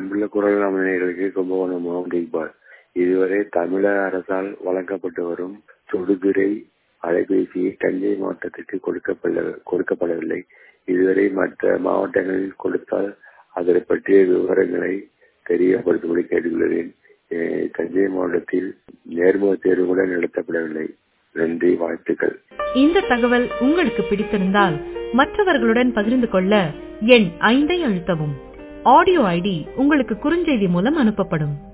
அன்புள்ள குரல் அமைநர்களுக்கு கும்பகோணம் முகமது இக்பால் இதுவரை தமிழக அரசால் வழங்கப்பட்டு வரும் தொடுதிரை அலைபேசியை தஞ்சை மாவட்டத்திற்கு கொடுக்கப்பட கொடுக்கப்படவில்லை இதுவரை மற்ற மாவட்டங்களில் கொடுத்தால் அதை பற்றிய விவரங்களை தெரியப்படுத்தும்படி கேட்டுக்கொள்கிறேன் தஞ்சை மாவட்டத்தில் நேர்முக தேர்வு கூட நடத்தப்படவில்லை நன்றி வாழ்த்துக்கள் இந்த தகவல் உங்களுக்கு பிடித்திருந்தால் மற்றவர்களுடன் பகிர்ந்து கொள்ள எண் ஐந்தை அழுத்தவும் ஆடியோ ஐடி உங்களுக்கு குறுஞ்செய்தி மூலம் அனுப்பப்படும்